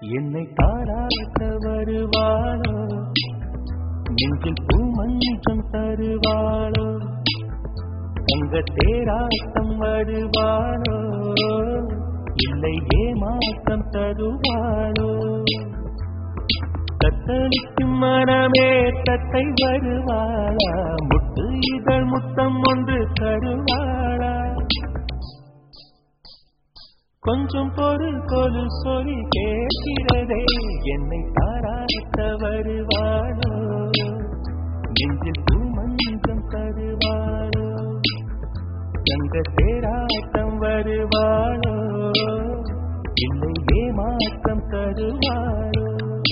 என்னை தாராட்ட வருவாளோ நெஞ்சில் பூமஞ்சம் தருவாளோ தங்க தேராட்டம் வருவாளோ இல்லை ஏமாற்றம் தருவாளோ தத்தளிக்கும் மனமே தத்தை வருவாளா முட்டு இதழ் முத்தம் ஒன்று தருவாளா கொஞ்சம் பொருள் கொலு சொல்லி கேட்கிறதே என்னை பாராட்ட வருவாளோ நெஞ்சில் பூமஞ்சம் தருவாளோ தங்க தேராட்டம் வருவாளோ இல்லை ஏமாற்றம் தருவாளோ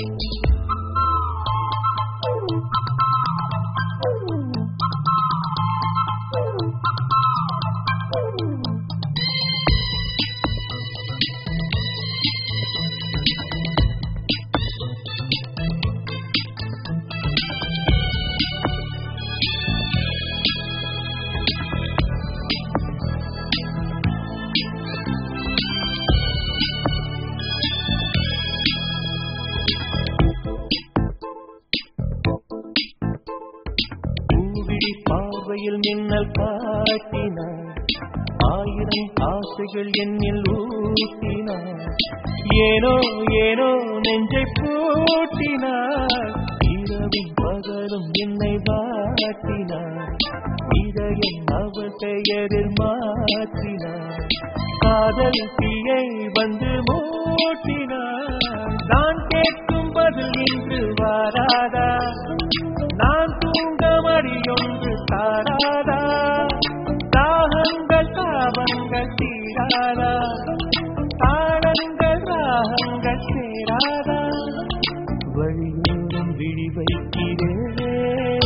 பூவிழி பார்வையில் மின்னல் காட்டினார் ஆயிரம் ஆசைகள் என்னில் ஊட்டினார் ஏனோ ஏனோ நெஞ்சை பூட்டினார் இரவும் பகலும் என்னை வாட்டினார் இதயம் அவள் பெயரில் மாற்றினார் காதல் தீயை வந்து மூட்டினார் நான் கேட்கும் பதில் இன்று வாராதா நான் தூங்க மடியொன்று தாராதா தாகங்கள் தாபங்கள் தீராதா தாளங்கள் ராகங்கள் சேராதா வழியோரம் விழி வைக்கிறேன்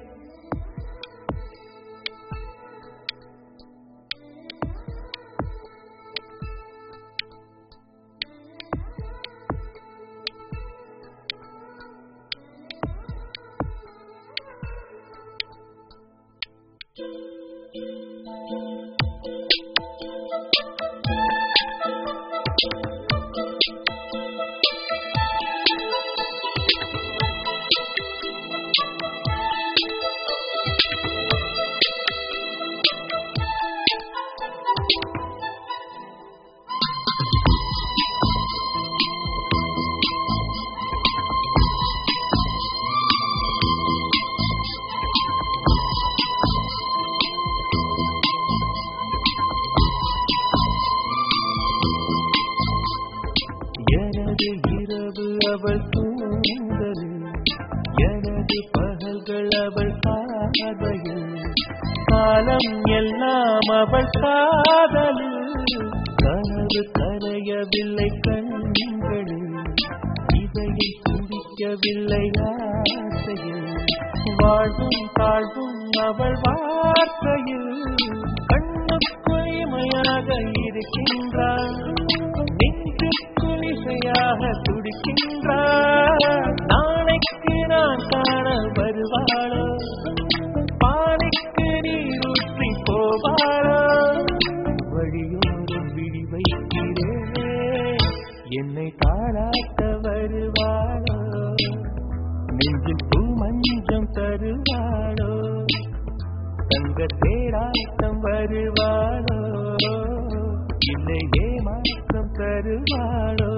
எனது இரவு அவள் தூங்கல் எனது பகல்கள் அவள் காதையில் காலம் எல்லாம் அவள் காதல் கனவு கரையவில்லை கண்களில் இதையை துடிக்கவில்லை ஆசையில் வாழ்வும் தாழ்வும் அவள் வார்த்தையில் கண்ணுக்குள் இமையாக இருக்கின்றாள் நெஞ்சுக்குள் இசையாக துடிக்கின்றாள் நாளைக்கு நான் காண வருவாளோ பானைக்கு நீரூற்றி போவாளோ வழியோரம் விழி வைக்கிறேன் என்னை தாளாட்ட வருவாளோ நெஞ்சில் பூமஞ்சம் தருவாளோ தங்க தேராட்டம் வருவாளோ இல்லை ஏமாற்றம் தருவாளோ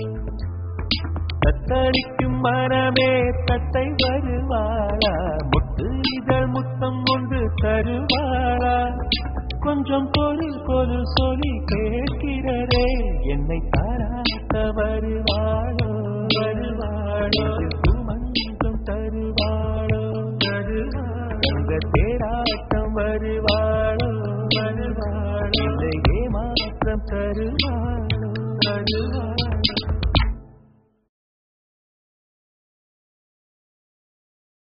தத்தளிக்கும் மனமே தத்தை வருவாளா முத்து இதழ் முத்தம் ஒன்று தருவாளா கொஞ்சம் பொருள் பொருள் சொல்லி கேட்கிறதே